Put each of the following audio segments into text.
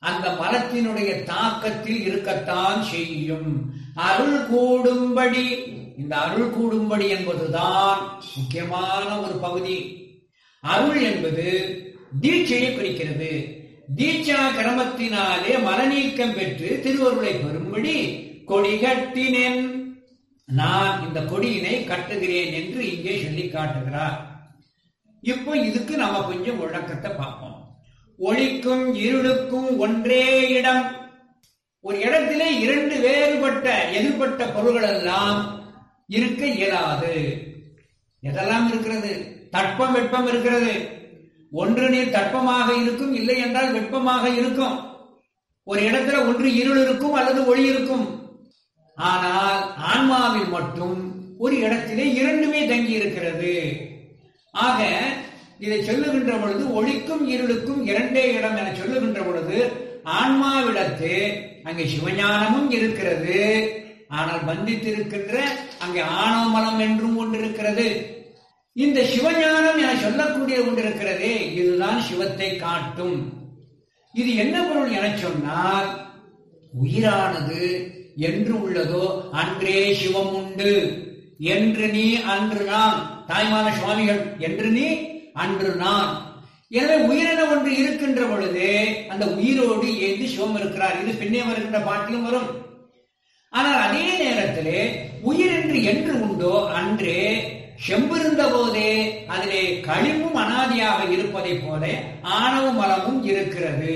அந்த மலத்தினுடைய தாக்கத்தில் இருக்கத்தான் செய்யும் அருள் கூடும்படி இந்த அருள் கூடும்படி என்பதுதான் முக்கியமான ஒரு பகுதி அருள் என்பது தீட்சையை குறிக்கிறது தீட்சா கிரமத்தினாலே மலநீக்கம் பெற்று திருவருளை பெறும்படி கொடிகட்டினேன் நான் இந்த கொடியினை கட்டுகிறேன் என்று இங்கே சொல்லி காட்டுகிறார் இப்போ இதுக்கு நம்ம கொஞ்சம் விளக்கத்தை பார்ப்போம் ஒளிக்கும் இருளுக்கும் ஒன்றே இடம் ஒரு இடத்திலே இரண்டு வேறுபட்ட எதிர்பட்ட பொருள்கள் எல்லாம் இருக்க இயலாது எதெல்லாம் இருக்கிறது தட்பம் வெப்பம் இருக்கிறது ஒன்று நீர் தட்பமாக இருக்கும் இல்லை என்றால் வெப்பமாக இருக்கும் ஒரு இடத்துல ஒன்று இருள் இருக்கும் அல்லது ஒளி இருக்கும் ஆனால் ஆன்மாவில் மட்டும் ஒரு இடத்திலே இரண்டுமே தங்கி இருக்கிறது ஆக இதை சொல்லுகின்ற பொழுது ஒளிக்கும் இருளுக்கும் இரண்டே இடம் என சொல்லுகின்ற பொழுது ஆன்மாவிடத்து அங்கே சிவஞானமும் இருக்கிறது ஆனால் பந்தித்திருக்கின்ற அங்கே ஆணவமலம் என்றும் ஒன்று இருக்கிறது இந்த சிவஞானம் என சொல்லக்கூடிய ஒன்று இருக்கிறதே இதுதான் சிவத்தை காட்டும் இது என்ன பொருள் என சொன்னால் உயிரானது என்று உள்ளதோ அன்றே சிவம் உண்டு என்று நீ அன்று நான் தாய்மான சுவாமிகள் என்று நீ அன்று நான் எனவே உயிரென ஒன்று இருக்கின்ற பொழுது அந்த உயிரோடு ஏது சிவம் இருக்கிறார் இது பின்னே வருகின்ற பாட்டிலும் வரும் ஆனால் அதே நேரத்திலே உயிர் என்று என்று உண்டோ அன்றே செம்பிருந்த போதே அதிலே களிமும் அனாதியாக இருப்பதைப் போல ஆணவ மலமும் இருக்கிறது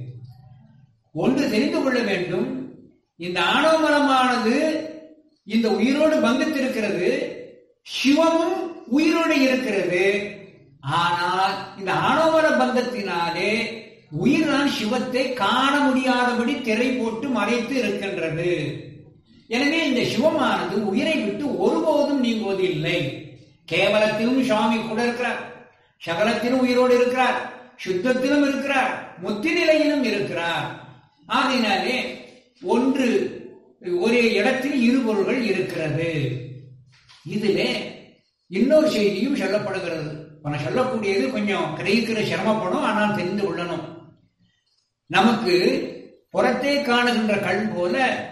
ஒன்று தெரிந்து கொள்ள வேண்டும் இந்த ஆணவ மலமானது இந்த உயிரோடு பந்தித்திருக்கிறது சிவமும் உயிரோடு இருக்கிறது ஆனால் இந்த ஆணவமல பந்தத்தினாலே உயிர்தான் சிவத்தை காண முடியாதபடி திரை போட்டு மறைத்து இருக்கின்றது எனவே இந்த சிவமானது உயிரை விட்டு ஒருபோதும் நீங்குவது இல்லை கேவலத்திலும் சுவாமி கூட இருக்கிறார் சகலத்திலும் உயிரோடு இருக்கிறார் சுத்தத்திலும் இருக்கிறார் முத்தி நிலையிலும் இருக்கிறார் ஆகையினாலே ஒன்று ஒரே இடத்தில் இரு பொருள்கள் இருக்கிறது இதிலே இன்னொரு செய்தியும் சொல்லப்படுகிறது நான் சொல்லக்கூடியது கொஞ்சம் கிரகிக்கிற சிரமப்படும் ஆனால் தெரிந்து கொள்ளணும் நமக்கு புறத்தே காணுகின்ற கண் போல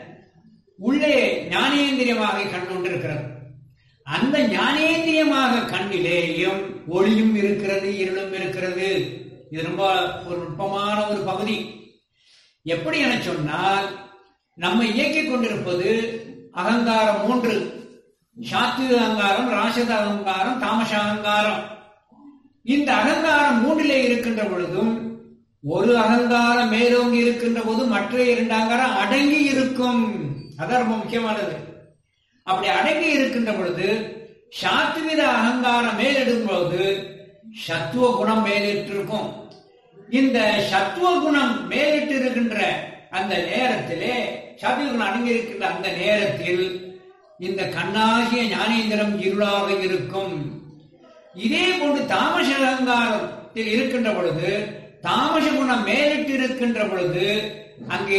உள்ளே ஞானேந்திரியமாக கண் ஒன்று இருக்கிறது அந்த ஞானேந்திரியமாக கண்ணிலேயும் ஒளியும் இருக்கிறது இருளும் இருக்கிறது இது ரொம்ப ஒரு நுட்பமான ஒரு பகுதி எப்படி என சொன்னால் நம்ம இயக்கிக் கொண்டிருப்பது அகங்காரம் மூன்று சாத்விக அகங்காரம் ராசத அகங்காரம் தாமச அகங்காரம் இந்த அகங்காரம் மூன்றிலே இருக்கின்ற பொழுதும் ஒரு அகங்காரம் மேலோங்கி இருக்கின்ற போது மற்ற இரண்டு அகங்காரம் அடங்கி இருக்கும் அதான் ரொம்ப முக்கியமானது அப்படி அடங்கி இருக்கின்ற பொழுது சாத்வித அகங்காரம் மேலிடும் போது சத்துவ குணம் மேலிட்டிருக்கும் இந்த சத்துவ குணம் மேலிட்டு இருக்கின்ற அந்த நேரத்திலே சாத்விக குணம் அடங்கி இருக்கின்ற அந்த நேரத்தில் இந்த கண்ணாகிய ஞானேந்திரம் இருளாக இருக்கும் இதே போன்று தாமச அலங்காரத்தில் இருக்கின்ற பொழுது தாமச குணம் மேலிட்டு இருக்கின்ற பொழுது அங்கே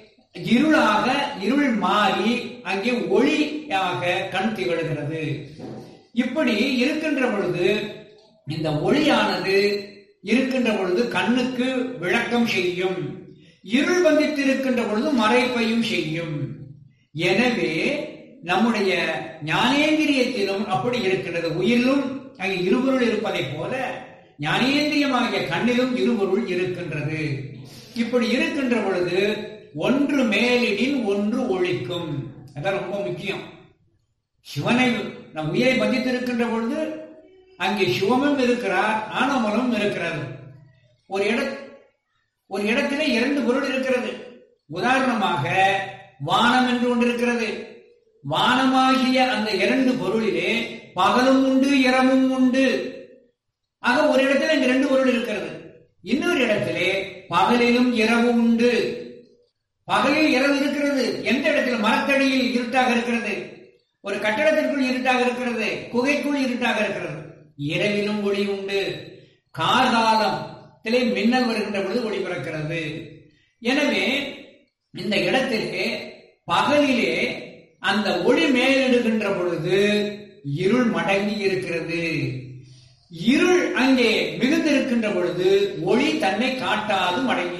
இருளாக இருள் மாறி அங்கே ஒளியாக கண் திகழ்கிறது இப்படி இருக்கின்ற பொழுது இந்த ஒளியானது இருக்கின்ற பொழுது கண்ணுக்கு விளக்கம் செய்யும் இருள் வந்தித்திருக்கின்ற பொழுது மறைப்பையும் செய்யும் எனவே நம்முடைய ஞானேந்திரியத்திலும் அப்படி இருக்கின்றது உயிரிலும் அங்கே இருபொருள் இருப்பதைப் போல ஞானேந்திரியமாகிய கண்ணிலும் இருபொருள் இருக்கின்றது இப்படி இருக்கின்ற பொழுது ஒன்று மேலிடின் ஒன்று ஒழிக்கும் அதான் ரொம்ப முக்கியம் சிவனை நம் உயிரை பந்தித்திருக்கின்ற பொழுது அங்கே சிவமும் இருக்கிறார் ஆனமலும் இருக்கிறது ஒரு இட ஒரு இடத்திலே இரண்டு பொருள் இருக்கிறது உதாரணமாக வானம் என்று ஒன்று இருக்கிறது வானமாகிய அந்த இரண்டு பொருளிலே பகலும் உண்டு இரவும் உண்டு ஆக ஒரு இடத்துல இந்த ரெண்டு பொருள் இருக்கிறது இன்னொரு இடத்திலே பகலிலும் இரவும் உண்டு பகலில் இரவு இருக்கிறது எந்த இடத்துல மரத்தடியில் இருட்டாக இருக்கிறது ஒரு கட்டடத்திற்குள் இருட்டாக இருக்கிறது குகைக்குள் இருட்டாக இருக்கிறது இரவிலும் ஒளி உண்டு கார்காலத்திலே மின்னல் வருகின்ற பொழுது ஒளி பிறக்கிறது எனவே இந்த இடத்திலே பகலிலே அந்த ஒளி மேலிடுகின்ற பொழுது இருள் மடங்கி இருக்கிறது இருள் அங்கே மிகுந்திருக்கின்ற பொழுது ஒளி தன்னை காட்டாது மடங்கி